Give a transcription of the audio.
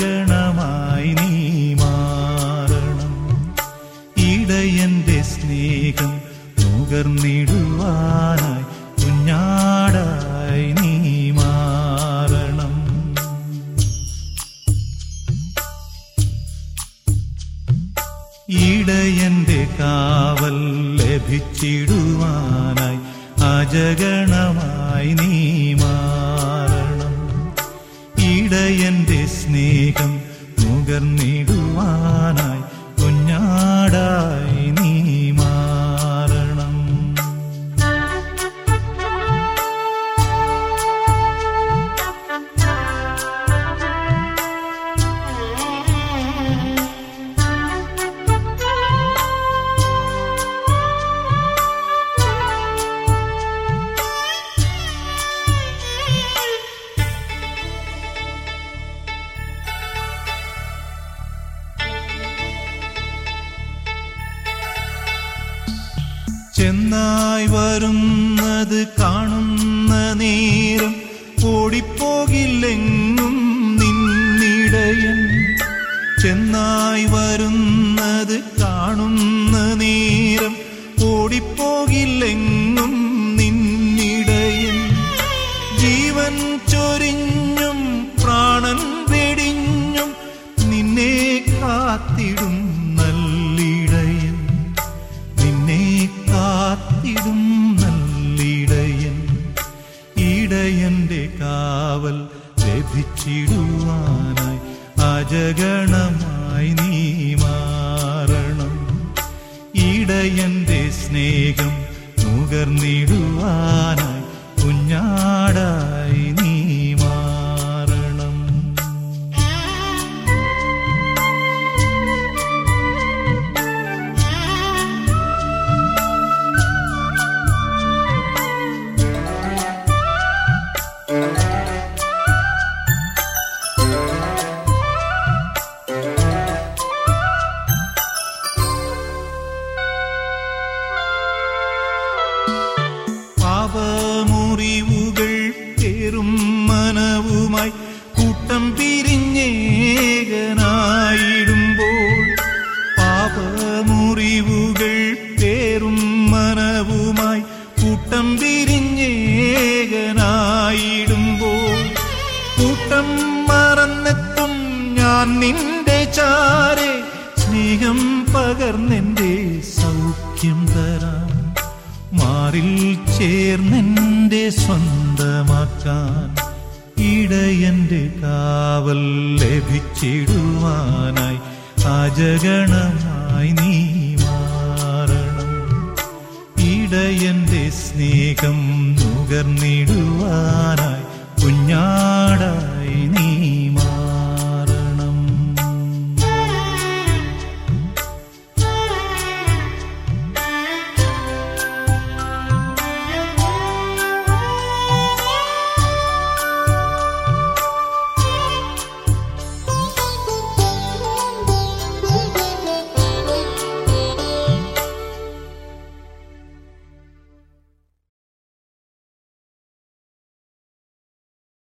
അജഗണമായി നീ മാറണം ഇടയന്റെ സ്നേഹം നുകർന്നിടുവാനായി കുഞ്ഞാടായി നീ മാറണം ഇടയന്റെ കാവൽ ലഭിച്ചിടുവാനായി അജഗണമായി നീ മാറണം ഇടയന്റെ സ്നേഹം നുകർന്നിടുവാനായി കുഞ്ഞാടായി നീ മാറണം ചെന്നായി വരുന്നത് കാണുന്ന നേരം ഓടിപ്പോകില്ലെങ്ങും നിന്നിടയൻ ചെന്നായി വരുന്നത് കാണുന്ന നേരം ഓടിപ്പോകില്ലെങ്ങും നിന്നിടയൻ ജീവൻ ചൊരിഞ്ഞും പ്രാണൻ വെടിഞ്ഞും നിന്നെ കാത്തിടും നല്ലിടയൻ നിന്നെ കാത്തിടും നല്ലിടയൻ ഇടയന്റെ കാവൽ ലഭിച്ചിടുവാനായി അജഗണമായി നീ മാറണം ഇടയന്റെ സ്നേഹം നുകർന്നിടുവാനായി കുഞ്ഞാടായി നീ മാറണം പാപമുറിവുകൾ പേറും മനവുമായി കൂട്ടം പിരിഞ്ഞേകനായിടുമ്പോൾ പാപമുറിവുകൾ പേറും മനവുമായി കൂട്ടം പിരിഞ്ഞേകനായിടുമ്പോൾ കൂട്ടം മറന്നെത്തും ഞാൻ നിന്റെ ചാരെ സ്നേഹം പകർന്നെന്റെ സൗഖ്യം തരാം മാറിൽ ചേർന്നെന്റെ സ്വന്തമാക്കാൻ ഇടയന്റെ കാവൽ ലഭിച്ചിടുവാനായി അജഗണമായി നീ മാറണം ഇടയന്റെ സ്നേഹം നുകർന്നിടുവാനായി കുഞ്ഞാടായി